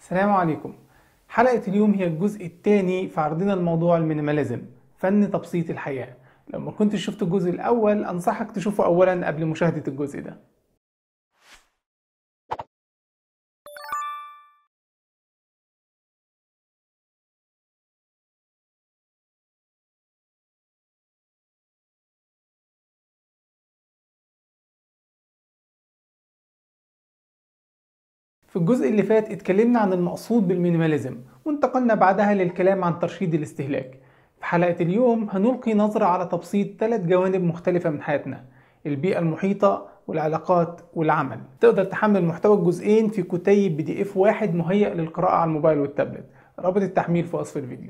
السلام عليكم حلقة اليوم هي الجزء الثاني في عرضنا الموضوع المينيماليزم فن تبسيط الحياة لو ما كنتش شفت الجزء الأول أنصحك تشوفه أولا قبل مشاهدة الجزء ده في الجزء اللي فات اتكلمنا عن المقصود بالمينيماليزم وانتقلنا بعدها للكلام عن ترشيد الاستهلاك في حلقة اليوم هنلقي نظرة على تبسيط ثلاث جوانب مختلفة من حياتنا البيئة المحيطة والعلاقات والعمل تقدر تحمل محتوى الجزئين في كتيب بي دي اف واحد مهيأ للقراءة على الموبايل والتابلت رابط التحميل في وصف الفيديو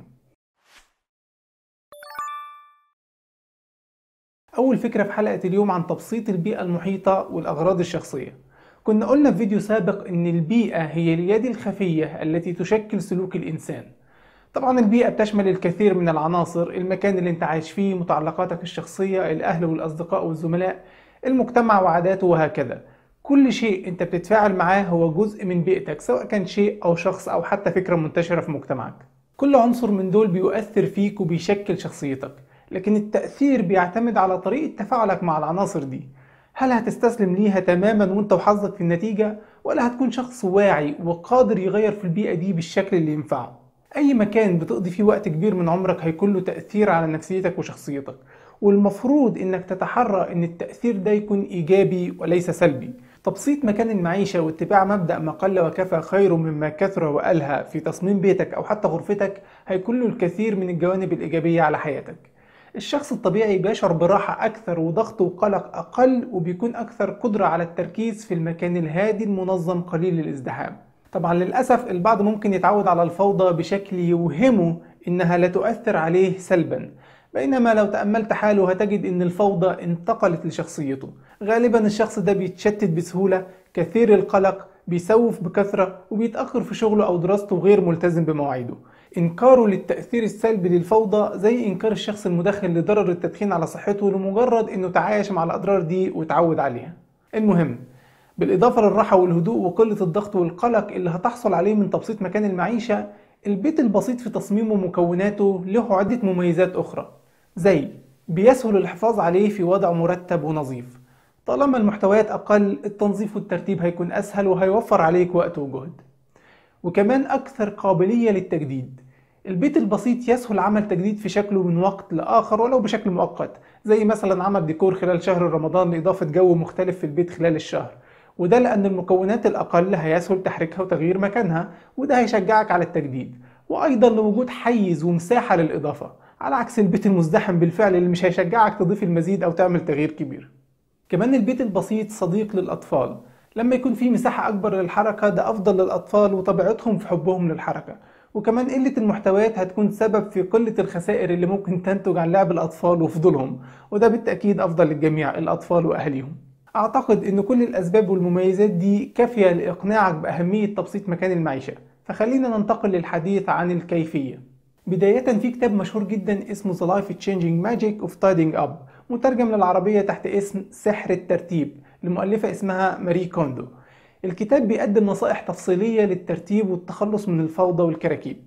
أول فكرة في حلقة اليوم عن تبسيط البيئة المحيطة والأغراض الشخصية كنا قلنا في فيديو سابق ان البيئة هي اليد الخفية التي تشكل سلوك الانسان طبعا البيئة بتشمل الكثير من العناصر المكان اللي انت عايش فيه متعلقاتك الشخصية الاهل والاصدقاء والزملاء المجتمع وعاداته وهكذا كل شيء انت بتتفاعل معاه هو جزء من بيئتك سواء كان شيء او شخص او حتى فكرة منتشرة في مجتمعك كل عنصر من دول بيؤثر فيك وبيشكل شخصيتك لكن التأثير بيعتمد على طريقة تفاعلك مع العناصر دي هل هتستسلم ليها تماما وانت وحظك في النتيجة ولا هتكون شخص واعي وقادر يغير في البيئة دي بالشكل اللي ينفعه أي مكان بتقضي فيه وقت كبير من عمرك هيكون له تأثير على نفسيتك وشخصيتك والمفروض انك تتحرى ان التأثير ده يكون ايجابي وليس سلبي تبسيط مكان المعيشة واتباع مبدأ ما قل وكفى خير مما كثر وألهى في تصميم بيتك أو حتى غرفتك هيكون له الكثير من الجوانب الإيجابية على حياتك الشخص الطبيعي بيشعر براحة أكثر وضغط وقلق أقل وبيكون أكثر قدرة على التركيز في المكان الهادي المنظم قليل الازدحام طبعا للأسف البعض ممكن يتعود على الفوضى بشكل يوهمه إنها لا تؤثر عليه سلبا بينما لو تأملت حاله هتجد إن الفوضى انتقلت لشخصيته غالبا الشخص ده بيتشتت بسهولة كثير القلق بيسوف بكثرة وبيتأخر في شغله أو دراسته غير ملتزم بمواعيده إنكاره للتأثير السلبي للفوضى زي إنكار الشخص المدخن لضرر التدخين على صحته لمجرد إنه تعايش مع الأضرار دي وتعود عليها المهم بالإضافة للراحة والهدوء وقلة الضغط والقلق اللي هتحصل عليه من تبسيط مكان المعيشة البيت البسيط في تصميمه ومكوناته له عدة مميزات أخرى زي بيسهل الحفاظ عليه في وضع مرتب ونظيف طالما المحتويات أقل التنظيف والترتيب هيكون أسهل وهيوفر عليك وقت وجهد وكمان أكثر قابلية للتجديد البيت البسيط يسهل عمل تجديد في شكله من وقت لآخر ولو بشكل مؤقت زي مثلا عمل ديكور خلال شهر رمضان لإضافة جو مختلف في البيت خلال الشهر وده لأن المكونات الأقل هيسهل تحريكها وتغيير مكانها وده هيشجعك على التجديد وأيضا لوجود حيز ومساحة للإضافة على عكس البيت المزدحم بالفعل اللي مش هيشجعك تضيف المزيد أو تعمل تغيير كبير كمان البيت البسيط صديق للأطفال لما يكون في مساحة أكبر للحركة ده أفضل للأطفال وطبيعتهم في حبهم للحركة وكمان قلة المحتويات هتكون سبب في قلة الخسائر اللي ممكن تنتج عن لعب الأطفال وفضولهم وده بالتأكيد أفضل للجميع الأطفال وأهاليهم أعتقد إن كل الأسباب والمميزات دي كافية لإقناعك بأهمية تبسيط مكان المعيشة فخلينا ننتقل للحديث عن الكيفية بداية في كتاب مشهور جدا اسمه The Life Changing Magic of Tidying Up مترجم للعربية تحت اسم سحر الترتيب لمؤلفة اسمها ماري كوندو الكتاب بيقدم نصائح تفصيلية للترتيب والتخلص من الفوضى والكراكيب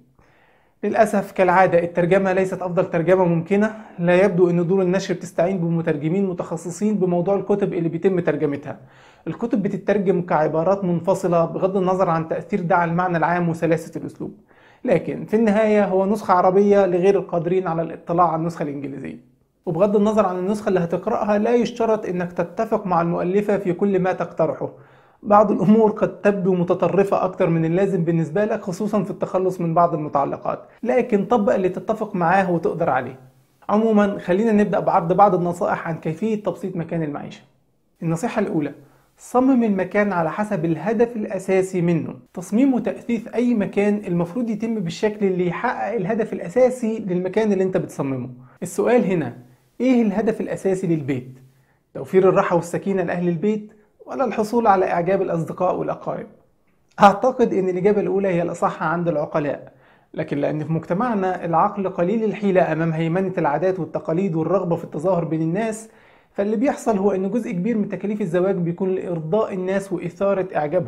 للأسف كالعادة الترجمة ليست أفضل ترجمة ممكنة لا يبدو أن دور النشر بتستعين بمترجمين متخصصين بموضوع الكتب اللي بيتم ترجمتها الكتب بتترجم كعبارات منفصلة بغض النظر عن تأثير ده على المعنى العام وسلاسة الأسلوب لكن في النهاية هو نسخة عربية لغير القادرين على الاطلاع على النسخة الإنجليزية وبغض النظر عن النسخة اللي هتقرأها لا يشترط انك تتفق مع المؤلفة في كل ما تقترحه بعض الأمور قد تبدو متطرفة أكتر من اللازم بالنسبة لك خصوصا في التخلص من بعض المتعلقات لكن طبق اللي تتفق معاه وتقدر عليه عموما خلينا نبدأ بعرض بعض النصائح عن كيفية تبسيط مكان المعيشة النصيحة الأولى صمم المكان على حسب الهدف الأساسي منه تصميم وتأثيث أي مكان المفروض يتم بالشكل اللي يحقق الهدف الأساسي للمكان اللي أنت بتصممه السؤال هنا إيه الهدف الأساسي للبيت؟ توفير الراحة والسكينة لأهل البيت ولا الحصول على إعجاب الأصدقاء والأقارب؟ أعتقد أن الإجابة الأولى هي الأصح عند العقلاء لكن لأن في مجتمعنا العقل قليل الحيلة أمام هيمنة العادات والتقاليد والرغبة في التظاهر بين الناس فاللي بيحصل هو ان جزء كبير من تكاليف الزواج بيكون لارضاء الناس واثاره اعجابهم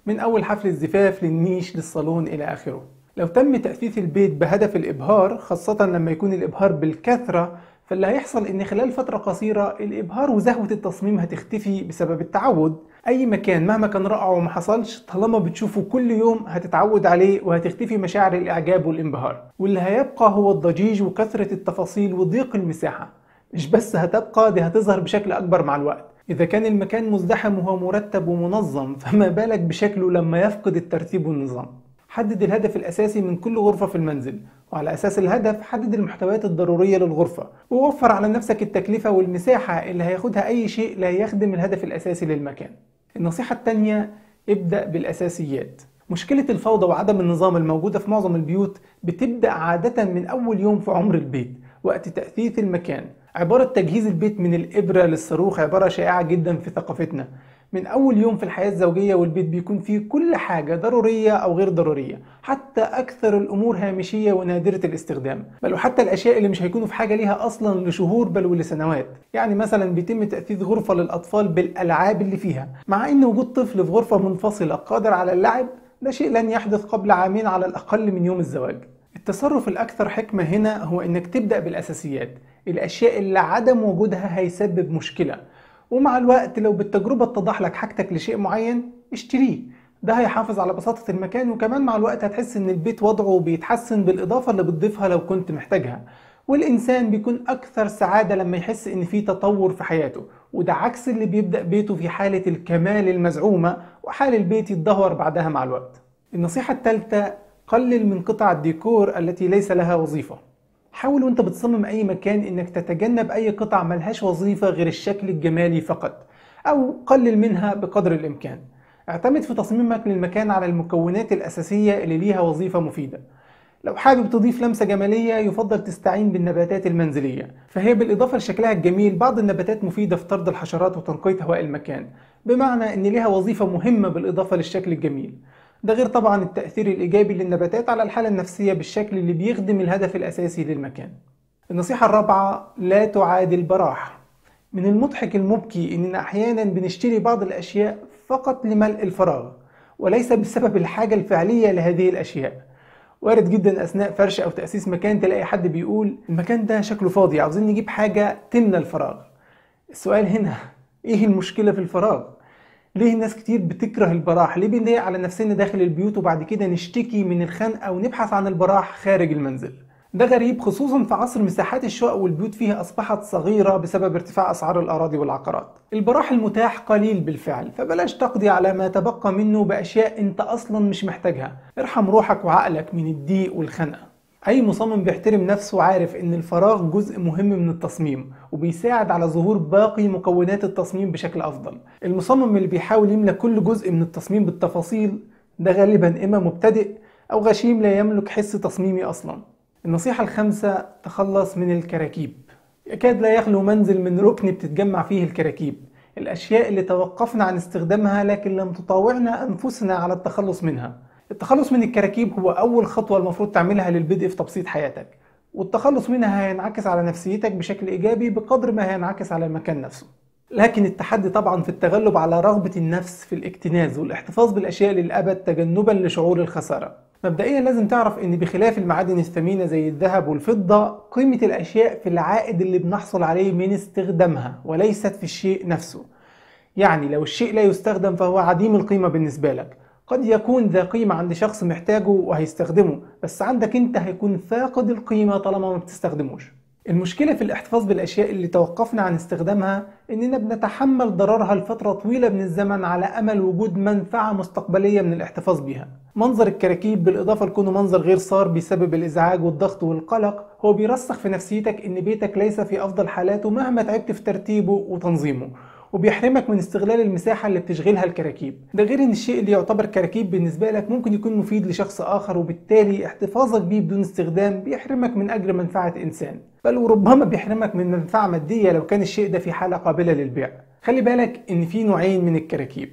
من أول حفل الزفاف للنيش للصالون إلى آخره لو تم تأثيث البيت بهدف الإبهار خاصة لما يكون الإبهار بالكثرة فاللي هيحصل ان خلال فترة قصيرة الابهار وزهوة التصميم هتختفي بسبب التعود اي مكان مهما كان رائع وما حصلش طالما بتشوفه كل يوم هتتعود عليه وهتختفي مشاعر الاعجاب والانبهار واللي هيبقى هو الضجيج وكثرة التفاصيل وضيق المساحة مش بس هتبقى دي هتظهر بشكل اكبر مع الوقت إذا كان المكان مزدحم وهو مرتب ومنظم فما بالك بشكله لما يفقد الترتيب والنظام حدد الهدف الأساسي من كل غرفة في المنزل وعلى أساس الهدف حدد المحتويات الضرورية للغرفة ووفر على نفسك التكلفة والمساحة اللي هياخدها أي شيء لا يخدم الهدف الأساسي للمكان النصيحة التانية ابدأ بالأساسيات مشكلة الفوضى وعدم النظام الموجودة في معظم البيوت بتبدأ عادة من أول يوم في عمر البيت وقت تأثيث المكان عبارة تجهيز البيت من الإبرة للصاروخ عبارة شائعة جدا في ثقافتنا من أول يوم في الحياة الزوجية والبيت بيكون فيه كل حاجة ضرورية أو غير ضرورية حتى أكثر الأمور هامشية ونادرة الاستخدام بل وحتى الأشياء اللي مش هيكونوا في حاجة ليها أصلا لشهور بل ولسنوات يعني مثلا بيتم تأثيث غرفة للأطفال بالألعاب اللي فيها مع أن وجود طفل في غرفة منفصلة قادر على اللعب ده شيء لن يحدث قبل عامين على الأقل من يوم الزواج التصرف الأكثر حكمة هنا هو إنك تبدأ بالأساسيات الأشياء اللي عدم وجودها هيسبب مشكلة ومع الوقت لو بالتجربة اتضح لك حاجتك لشيء معين اشتريه ده هيحافظ على بساطة المكان وكمان مع الوقت هتحس ان البيت وضعه بيتحسن بالإضافة اللي بتضيفها لو كنت محتاجها والإنسان بيكون أكثر سعادة لما يحس إن في تطور في حياته وده عكس اللي بيبدأ بيته في حالة الكمال المزعومة وحال البيت يتدهور بعدها مع الوقت النصيحة الثالثة قلل من قطع الديكور التي ليس لها وظيفة حاول وانت بتصمم اي مكان انك تتجنب اي قطع ملهاش وظيفة غير الشكل الجمالي فقط او قلل منها بقدر الامكان اعتمد في تصميمك للمكان على المكونات الاساسية اللي ليها وظيفة مفيدة لو حابب تضيف لمسة جمالية يفضل تستعين بالنباتات المنزلية فهي بالإضافة لشكلها الجميل بعض النباتات مفيدة في طرد الحشرات وتنقية هواء المكان بمعنى أن لها وظيفة مهمة بالإضافة للشكل الجميل ده غير طبعا التأثير الإيجابي للنباتات على الحالة النفسية بالشكل اللي بيخدم الهدف الأساسي للمكان النصيحة الرابعة لا تعادل براح من المضحك المبكي إننا أحيانا بنشتري بعض الأشياء فقط لملء الفراغ وليس بسبب الحاجة الفعلية لهذه الأشياء وارد جدا أثناء فرش أو تأسيس مكان تلاقي حد بيقول المكان ده شكله فاضي عاوزين نجيب حاجة تملى الفراغ السؤال هنا إيه المشكلة في الفراغ؟ ليه ناس كتير بتكره البراح ليه بنضايق على نفسنا داخل البيوت وبعد كده نشتكي من الخنقه ونبحث عن البراح خارج المنزل ده غريب خصوصا في عصر مساحات الشقق والبيوت فيها أصبحت صغيرة بسبب ارتفاع أسعار الأراضي والعقارات البراح المتاح قليل بالفعل فبلاش تقضي على ما تبقى منه بأشياء أنت أصلا مش محتاجها ارحم روحك وعقلك من الضيق والخنقة أي مصمم بيحترم نفسه عارف إن الفراغ جزء مهم من التصميم وبيساعد على ظهور باقي مكونات التصميم بشكل أفضل. المصمم اللي بيحاول يملى كل جزء من التصميم بالتفاصيل ده غالبا إما مبتدئ أو غشيم لا يملك حس تصميمي أصلا. النصيحة الخامسة تخلص من الكراكيب. يكاد لا يخلو منزل من ركن بتتجمع فيه الكراكيب. الأشياء اللي توقفنا عن استخدامها لكن لم تطاوعنا أنفسنا على التخلص منها. التخلص من الكراكيب هو أول خطوة المفروض تعملها للبدء في تبسيط حياتك والتخلص منها هينعكس على نفسيتك بشكل إيجابي بقدر ما هينعكس على المكان نفسه لكن التحدي طبعا في التغلب على رغبة النفس في الاكتناز والاحتفاظ بالأشياء للأبد تجنبا لشعور الخسارة مبدئيا لازم تعرف ان بخلاف المعادن الثمينة زي الذهب والفضة قيمة الأشياء في العائد اللي بنحصل عليه من استخدامها وليست في الشيء نفسه يعني لو الشيء لا يستخدم فهو عديم القيمة بالنسبة لك قد يكون ذا قيمة عند شخص محتاجه وهيستخدمه بس عندك انت هيكون فاقد القيمة طالما ما بتستخدموش المشكلة في الاحتفاظ بالأشياء اللي توقفنا عن استخدامها إننا بنتحمل ضررها لفترة طويلة من الزمن على أمل وجود منفعة مستقبلية من الاحتفاظ بها. منظر الكراكيب بالإضافة لكونه منظر غير صار بسبب الإزعاج والضغط والقلق هو بيرسخ في نفسيتك إن بيتك ليس في أفضل حالاته مهما تعبت في ترتيبه وتنظيمه. وبيحرمك من استغلال المساحة اللي بتشغلها الكراكيب ده غير ان الشيء اللي يعتبر كراكيب بالنسبة لك ممكن يكون مفيد لشخص آخر وبالتالي احتفاظك بيه بدون استخدام بيحرمك من أجر منفعة إنسان بل وربما بيحرمك من منفعة مادية لو كان الشيء ده في حالة قابلة للبيع خلي بالك ان في نوعين من الكراكيب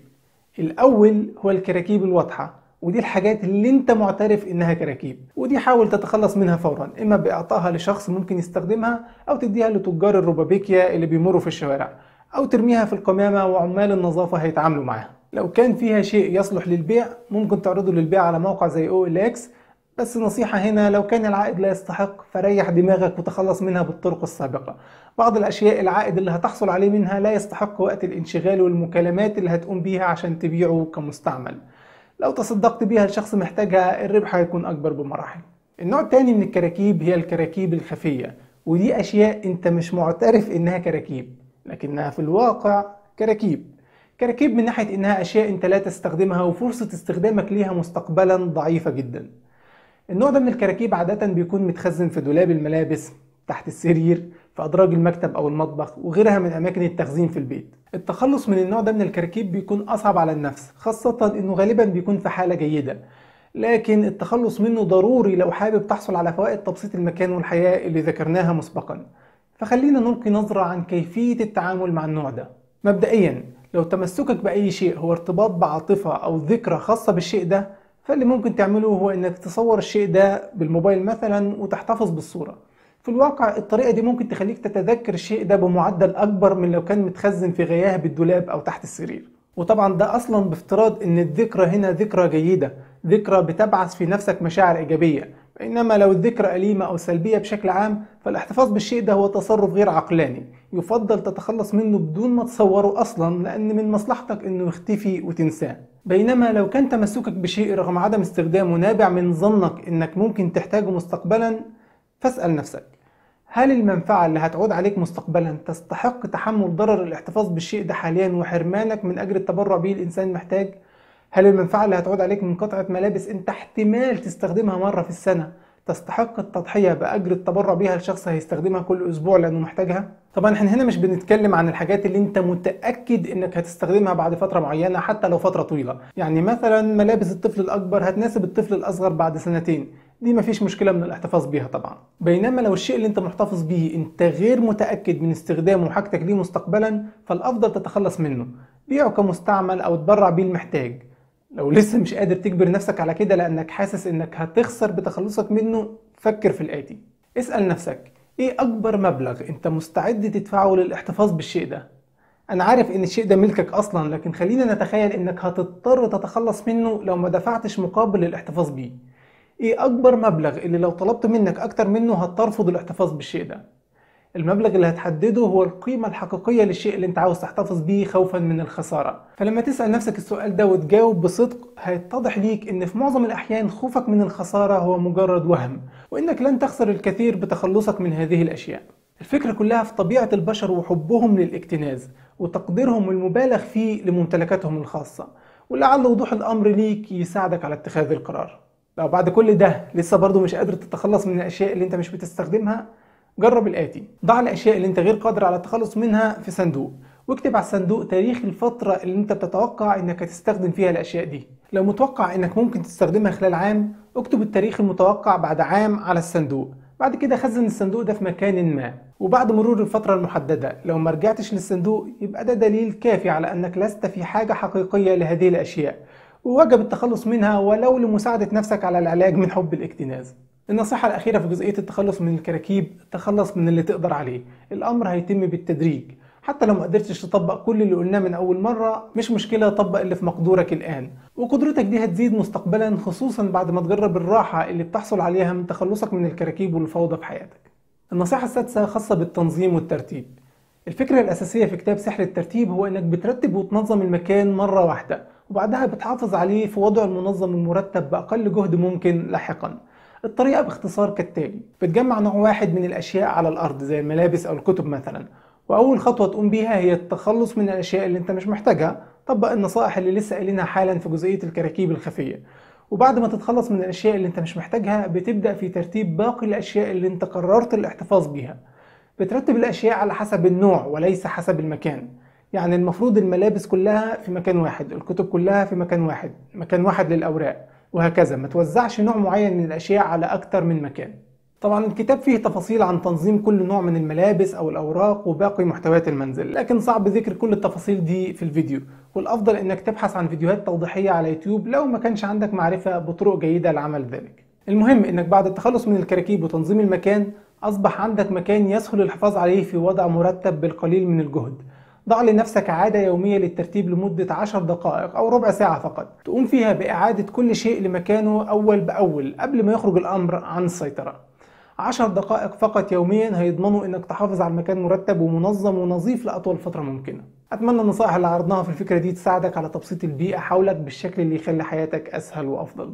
الأول هو الكراكيب الواضحة ودي الحاجات اللي انت معترف انها كراكيب ودي حاول تتخلص منها فورا اما باعطائها لشخص ممكن يستخدمها او تديها لتجار الروبابيكيا اللي بيمروا في الشوارع أو ترميها في القمامة وعمال النظافة هيتعاملوا معاها لو كان فيها شيء يصلح للبيع ممكن تعرضه للبيع على موقع زي او ال اكس بس نصيحة هنا لو كان العائد لا يستحق فريح دماغك وتخلص منها بالطرق السابقة بعض الأشياء العائد اللي هتحصل عليه منها لا يستحق وقت الانشغال والمكالمات اللي هتقوم بيها عشان تبيعه كمستعمل لو تصدقت بيها لشخص محتاجها الربح هيكون أكبر بمراحل النوع الثاني من الكراكيب هي الكراكيب الخفية ودي أشياء أنت مش معترف إنها كراكيب لكنها في الواقع كراكيب كراكيب من ناحية إنها أشياء أنت لا تستخدمها وفرصة استخدامك ليها مستقبلا ضعيفة جدا النوع ده من الكراكيب عادة بيكون متخزن في دولاب الملابس تحت السرير في أدراج المكتب أو المطبخ وغيرها من أماكن التخزين في البيت التخلص من النوع ده من الكراكيب بيكون أصعب على النفس خاصة إنه غالبا بيكون في حالة جيدة لكن التخلص منه ضروري لو حابب تحصل على فوائد تبسيط المكان والحياة اللي ذكرناها مسبقا فخلينا نلقي نظرة عن كيفية التعامل مع النوع ده مبدئيا لو تمسكك بأي شيء هو ارتباط بعاطفة أو ذكرى خاصة بالشيء ده فاللي ممكن تعمله هو انك تصور الشيء ده بالموبايل مثلا وتحتفظ بالصورة في الواقع الطريقة دي ممكن تخليك تتذكر الشيء ده بمعدل أكبر من لو كان متخزن في غياه بالدولاب أو تحت السرير وطبعا ده أصلا بافتراض إن الذكرى هنا ذكرى جيدة ذكرى بتبعث في نفسك مشاعر إيجابية بينما لو الذكرى أليمة أو سلبية بشكل عام فالاحتفاظ بالشيء ده هو تصرف غير عقلاني يفضل تتخلص منه بدون ما تصوره أصلا لأن من مصلحتك إنه يختفي وتنساه بينما لو كان تمسكك بشيء رغم عدم استخدامه نابع من ظنك إنك ممكن تحتاجه مستقبلا فاسأل نفسك هل المنفعة اللي هتعود عليك مستقبلا تستحق تحمل ضرر الاحتفاظ بالشيء ده حاليا وحرمانك من أجل التبرع به الإنسان محتاج؟ هل المنفعة اللي هتعود عليك من قطعة ملابس أنت احتمال تستخدمها مرة في السنة تستحق التضحية بأجر التبرع بيها لشخص هيستخدمها كل أسبوع لأنه محتاجها؟ طبعا احنا هنا مش بنتكلم عن الحاجات اللي انت متأكد انك هتستخدمها بعد فترة معينة حتى لو فترة طويلة يعني مثلا ملابس الطفل الأكبر هتناسب الطفل الأصغر بعد سنتين دي مفيش مشكلة من الاحتفاظ بيها طبعا بينما لو الشيء اللي انت محتفظ بيه انت غير متأكد من استخدامه وحاجتك ليه مستقبلا فالأفضل تتخلص منه بيعه كمستعمل أو تبرع بيه المحتاج لو لسه مش قادر تجبر نفسك على كده لأنك حاسس إنك هتخسر بتخلصك منه فكر في الآتي اسأل نفسك إيه أكبر مبلغ أنت مستعد تدفعه للاحتفاظ بالشيء ده؟ أنا عارف إن الشيء ده ملكك أصلا لكن خلينا نتخيل إنك هتضطر تتخلص منه لو ما دفعتش مقابل للاحتفاظ بيه إيه أكبر مبلغ اللي لو طلبت منك أكتر منه هترفض الاحتفاظ بالشيء ده؟ المبلغ اللي هتحدده هو القيمة الحقيقية للشيء اللي انت عاوز تحتفظ بيه خوفا من الخسارة فلما تسأل نفسك السؤال ده وتجاوب بصدق هيتضح ليك ان في معظم الاحيان خوفك من الخسارة هو مجرد وهم وانك لن تخسر الكثير بتخلصك من هذه الاشياء الفكرة كلها في طبيعة البشر وحبهم للاكتناز وتقديرهم المبالغ فيه لممتلكاتهم الخاصة ولعل وضوح الامر ليك يساعدك على اتخاذ القرار لو بعد كل ده لسه برضه مش قادر تتخلص من الاشياء اللي انت مش بتستخدمها جرب الآتي ضع الأشياء اللي أنت غير قادر على التخلص منها في صندوق واكتب على الصندوق تاريخ الفترة اللي أنت بتتوقع إنك هتستخدم فيها الأشياء دي لو متوقع إنك ممكن تستخدمها خلال عام اكتب التاريخ المتوقع بعد عام على الصندوق بعد كده خزن الصندوق ده في مكان ما وبعد مرور الفترة المحددة لو ما رجعتش للصندوق يبقى ده دليل كافي على أنك لست في حاجة حقيقية لهذه الأشياء ووجب التخلص منها ولو لمساعدة نفسك على العلاج من حب الاكتناز النصيحة الأخيرة في جزئية التخلص من الكراكيب تخلص من اللي تقدر عليه الأمر هيتم بالتدريج حتى لو ما قدرتش تطبق كل اللي قلناه من أول مرة مش مشكلة طبق اللي في مقدورك الآن وقدرتك دي هتزيد مستقبلا خصوصا بعد ما تجرب الراحة اللي بتحصل عليها من تخلصك من الكراكيب والفوضى في حياتك النصيحة السادسة خاصة بالتنظيم والترتيب الفكرة الأساسية في كتاب سحر الترتيب هو إنك بترتب وتنظم المكان مرة واحدة وبعدها بتحافظ عليه في وضعه المنظم المرتب بأقل جهد ممكن لاحقا الطريقة باختصار كالتالي بتجمع نوع واحد من الأشياء على الأرض زي الملابس أو الكتب مثلا وأول خطوة تقوم بيها هي التخلص من الأشياء اللي أنت مش محتاجها طبق النصائح اللي لسه قايلينها حالا في جزئية الكراكيب الخفية وبعد ما تتخلص من الأشياء اللي أنت مش محتاجها بتبدأ في ترتيب باقي الأشياء اللي أنت قررت الاحتفاظ بيها بترتب الأشياء على حسب النوع وليس حسب المكان يعني المفروض الملابس كلها في مكان واحد الكتب كلها في مكان واحد مكان واحد للأوراق وهكذا ما توزعش نوع معين من الأشياء على أكتر من مكان طبعا الكتاب فيه تفاصيل عن تنظيم كل نوع من الملابس أو الأوراق وباقي محتويات المنزل لكن صعب ذكر كل التفاصيل دي في الفيديو والأفضل أنك تبحث عن فيديوهات توضيحية على يوتيوب لو ما كانش عندك معرفة بطرق جيدة لعمل ذلك المهم أنك بعد التخلص من الكراكيب وتنظيم المكان أصبح عندك مكان يسهل الحفاظ عليه في وضع مرتب بالقليل من الجهد ضع لنفسك عادة يومية للترتيب لمدة 10 دقائق أو ربع ساعة فقط تقوم فيها بإعادة كل شيء لمكانه أول بأول قبل ما يخرج الأمر عن السيطرة 10 دقائق فقط يوميا هيضمنوا انك تحافظ على المكان مرتب ومنظم ونظيف لأطول فترة ممكنة أتمنى النصائح اللي عرضناها في الفكرة دي تساعدك على تبسيط البيئة حولك بالشكل اللي يخلي حياتك أسهل وأفضل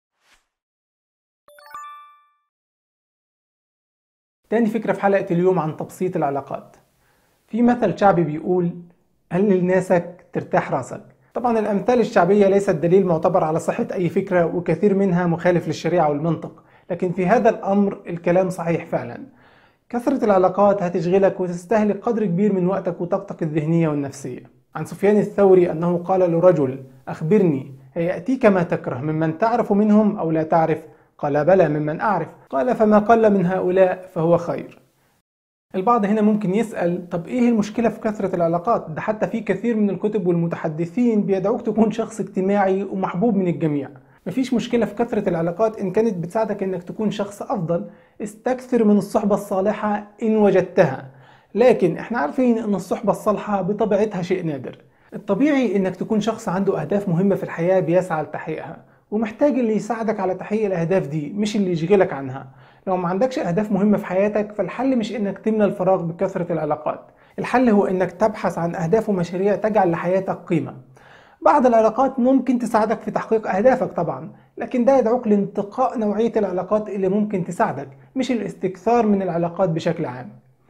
تاني فكرة في حلقة اليوم عن تبسيط العلاقات في مثل شعبي بيقول قلل ناسك ترتاح راسك طبعا الأمثال الشعبية ليست دليل معتبر على صحة أي فكرة وكثير منها مخالف للشريعة والمنطق لكن في هذا الأمر الكلام صحيح فعلا كثرة العلاقات هتشغلك وتستهلك قدر كبير من وقتك وطاقتك الذهنية والنفسية عن سفيان الثوري أنه قال لرجل أخبرني هيأتيك ما تكره ممن تعرف منهم أو لا تعرف قال بلى ممن أعرف قال فما قل من هؤلاء فهو خير البعض هنا ممكن يسأل طب إيه المشكلة في كثرة العلاقات ده حتى في كثير من الكتب والمتحدثين بيدعوك تكون شخص اجتماعي ومحبوب من الجميع مفيش مشكلة في كثرة العلاقات إن كانت بتساعدك إنك تكون شخص أفضل استكثر من الصحبة الصالحة إن وجدتها لكن إحنا عارفين إن الصحبة الصالحة بطبيعتها شيء نادر الطبيعي إنك تكون شخص عنده أهداف مهمة في الحياة بيسعى لتحقيقها ومحتاج اللي يساعدك على تحقيق الأهداف دي مش اللي يشغلك عنها لو ما عندكش أهداف مهمة في حياتك فالحل مش إنك تملى الفراغ بكثرة العلاقات الحل هو إنك تبحث عن أهداف ومشاريع تجعل لحياتك قيمة بعض العلاقات ممكن تساعدك في تحقيق أهدافك طبعا لكن ده يدعوك لانتقاء نوعية العلاقات اللي ممكن تساعدك مش الاستكثار من العلاقات بشكل عام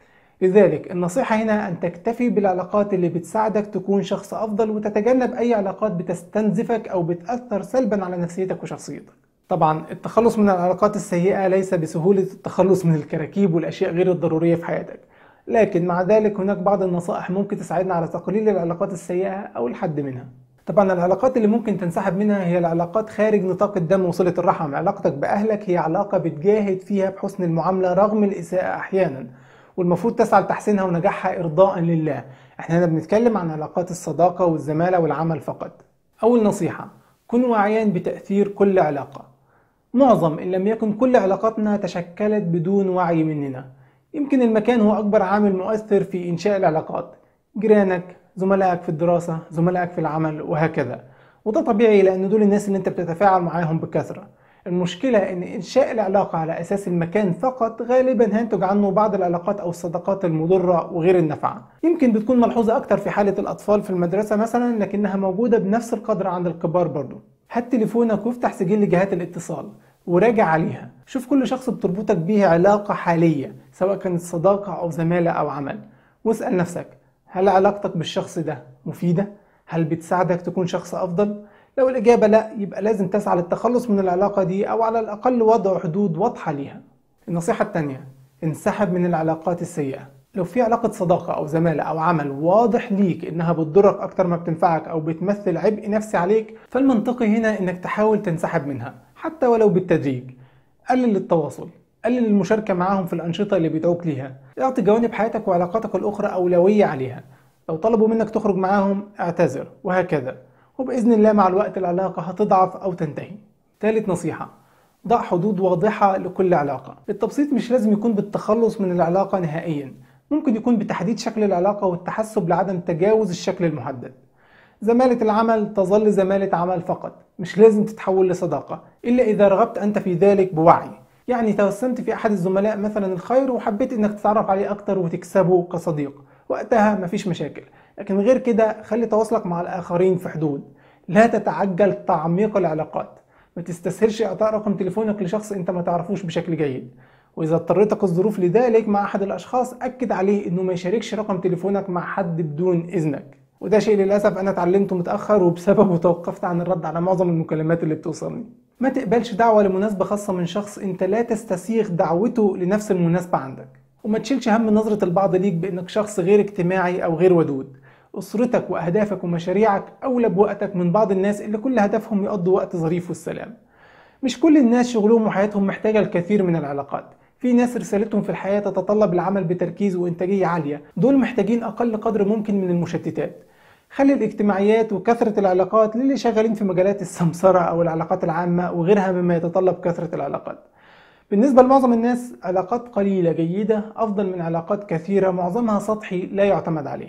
لذلك النصيحة هنا أن تكتفي بالعلاقات اللي بتساعدك تكون شخص أفضل وتتجنب أي علاقات بتستنزفك أو بتأثر سلبا على نفسيتك وشخصيتك طبعا التخلص من العلاقات السيئة ليس بسهولة التخلص من الكراكيب والأشياء غير الضرورية في حياتك لكن مع ذلك هناك بعض النصائح ممكن تساعدنا على تقليل العلاقات السيئة أو الحد منها طبعا العلاقات اللي ممكن تنسحب منها هي العلاقات خارج نطاق الدم وصلة الرحم علاقتك بأهلك هي علاقة بتجاهد فيها بحسن المعاملة رغم الإساءة أحيانا والمفروض تسعى لتحسينها ونجاحها إرضاء لله احنا هنا بنتكلم عن علاقات الصداقة والزمالة والعمل فقط أول نصيحة كن واعيا بتأثير كل علاقة معظم إن لم يكن كل علاقاتنا تشكلت بدون وعي مننا يمكن المكان هو أكبر عامل مؤثر في إنشاء العلاقات جيرانك زملائك في الدراسة زملائك في العمل وهكذا وده طبيعي لأن دول الناس اللي أنت بتتفاعل معاهم بكثرة المشكلة إن إنشاء العلاقة على أساس المكان فقط غالبا هينتج عنه بعض العلاقات أو الصداقات المضرة وغير النافعة يمكن بتكون ملحوظة أكتر في حالة الأطفال في المدرسة مثلا لكنها موجودة بنفس القدر عند الكبار برضو هات تليفونك وافتح سجل جهات الاتصال وراجع عليها شوف كل شخص بتربطك بيه علاقة حالية سواء كانت صداقة أو زمالة أو عمل واسأل نفسك هل علاقتك بالشخص ده مفيدة؟ هل بتساعدك تكون شخص أفضل؟ لو الإجابة لا يبقى لازم تسعى للتخلص من العلاقة دي أو على الأقل وضع حدود واضحة ليها النصيحة التانية انسحب من العلاقات السيئة لو في علاقة صداقة أو زمالة أو عمل واضح ليك إنها بتضرك أكتر ما بتنفعك أو بتمثل عبء نفسي عليك فالمنطقي هنا إنك تحاول تنسحب منها حتى ولو بالتدريج قلل التواصل قلل المشاركة معاهم في الأنشطة اللي بيدعوك ليها اعطي جوانب حياتك وعلاقاتك الأخرى أولوية عليها لو طلبوا منك تخرج معاهم اعتذر وهكذا وبإذن الله مع الوقت العلاقة هتضعف أو تنتهي ثالث نصيحة ضع حدود واضحة لكل علاقة التبسيط مش لازم يكون بالتخلص من العلاقة نهائيا ممكن يكون بتحديد شكل العلاقة والتحسب لعدم تجاوز الشكل المحدد زمالة العمل تظل زمالة عمل فقط مش لازم تتحول لصداقة إلا إذا رغبت أنت في ذلك بوعي يعني توسمت في أحد الزملاء مثلا الخير وحبيت إنك تتعرف عليه أكتر وتكسبه كصديق وقتها مفيش مشاكل لكن غير كده خلي تواصلك مع الآخرين في حدود لا تتعجل تعميق العلاقات ما تستسهلش إعطاء رقم تليفونك لشخص أنت ما تعرفوش بشكل جيد وإذا اضطرتك الظروف لذلك مع أحد الأشخاص أكد عليه إنه ما يشاركش رقم تليفونك مع حد بدون إذنك وده شيء للأسف أنا اتعلمته متأخر وبسببه توقفت عن الرد على معظم المكالمات اللي بتوصلني ما تقبلش دعوة لمناسبة خاصة من شخص أنت لا تستسيغ دعوته لنفس المناسبة عندك وما تشيلش هم نظرة البعض ليك بأنك شخص غير اجتماعي أو غير ودود أسرتك وأهدافك ومشاريعك أولى بوقتك من بعض الناس اللي كل هدفهم يقضوا وقت ظريف والسلام مش كل الناس شغلهم وحياتهم محتاجة الكثير من العلاقات في ناس رسالتهم في الحياة تتطلب العمل بتركيز وإنتاجية عالية دول محتاجين أقل قدر ممكن من المشتتات خلي الاجتماعيات وكثرة العلاقات للي شغالين في مجالات السمسرة أو العلاقات العامة وغيرها مما يتطلب كثرة العلاقات بالنسبة لمعظم الناس علاقات قليلة جيدة أفضل من علاقات كثيرة معظمها سطحي لا يعتمد عليه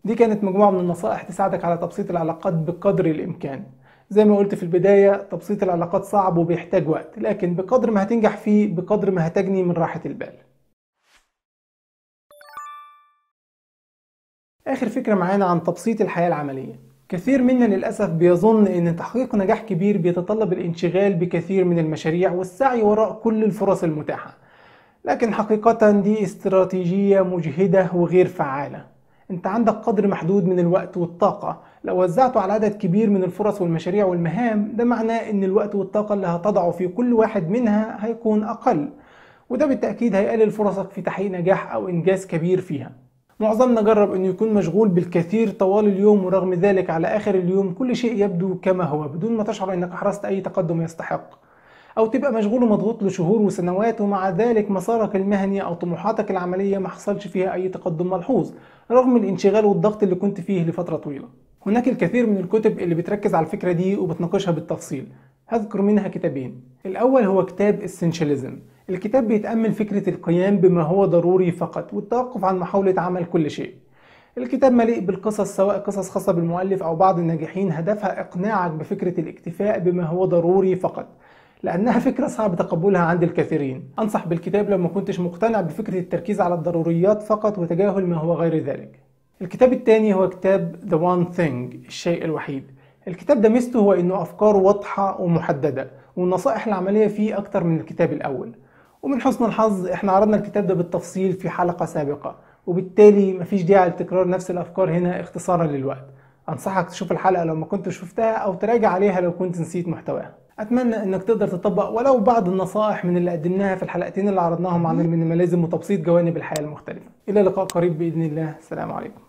دي كانت مجموعة من النصائح تساعدك على تبسيط العلاقات بقدر الإمكان زي ما قلت في البداية تبسيط العلاقات صعب وبيحتاج وقت لكن بقدر ما هتنجح فيه بقدر ما هتجني من راحة البال آخر فكرة معانا عن تبسيط الحياة العملية كثير منا للأسف بيظن أن تحقيق نجاح كبير بيتطلب الانشغال بكثير من المشاريع والسعي وراء كل الفرص المتاحة لكن حقيقة دي استراتيجية مجهدة وغير فعالة انت عندك قدر محدود من الوقت والطاقة لو وزعته على عدد كبير من الفرص والمشاريع والمهام ده معناه ان الوقت والطاقة اللي هتضعه في كل واحد منها هيكون اقل وده بالتأكيد هيقلل فرصك في تحقيق نجاح او انجاز كبير فيها معظمنا جرب انه يكون مشغول بالكثير طوال اليوم ورغم ذلك على اخر اليوم كل شيء يبدو كما هو بدون ما تشعر انك احرزت اي تقدم يستحق او تبقى مشغول ومضغوط لشهور وسنوات ومع ذلك مسارك المهني او طموحاتك العملية ما حصلش فيها اي تقدم ملحوظ رغم الانشغال والضغط اللي كنت فيه لفترة طويلة هناك الكثير من الكتب اللي بتركز على الفكرة دي وبتناقشها بالتفصيل هذكر منها كتابين الأول هو كتاب اسينشاليزم الكتاب بيتأمل فكرة القيام بما هو ضروري فقط والتوقف عن محاولة عمل كل شيء الكتاب مليء بالقصص سواء قصص خاصة بالمؤلف أو بعض الناجحين هدفها إقناعك بفكرة الاكتفاء بما هو ضروري فقط لأنها فكرة صعب تقبلها عند الكثيرين أنصح بالكتاب لو ما كنتش مقتنع بفكرة التركيز على الضروريات فقط وتجاهل ما هو غير ذلك الكتاب الثاني هو كتاب The One Thing الشيء الوحيد الكتاب ده ميزته هو انه افكاره واضحة ومحددة والنصائح العملية فيه اكتر من الكتاب الاول ومن حسن الحظ احنا عرضنا الكتاب ده بالتفصيل في حلقة سابقة وبالتالي مفيش داعي لتكرار نفس الافكار هنا اختصارا للوقت انصحك تشوف الحلقة لو ما كنت شفتها او تراجع عليها لو كنت نسيت محتواها اتمنى انك تقدر تطبق ولو بعض النصائح من اللي قدمناها في الحلقتين اللي عرضناهم عن المينيماليزم وتبسيط جوانب الحياة المختلفة الى لقاء قريب باذن الله السلام عليكم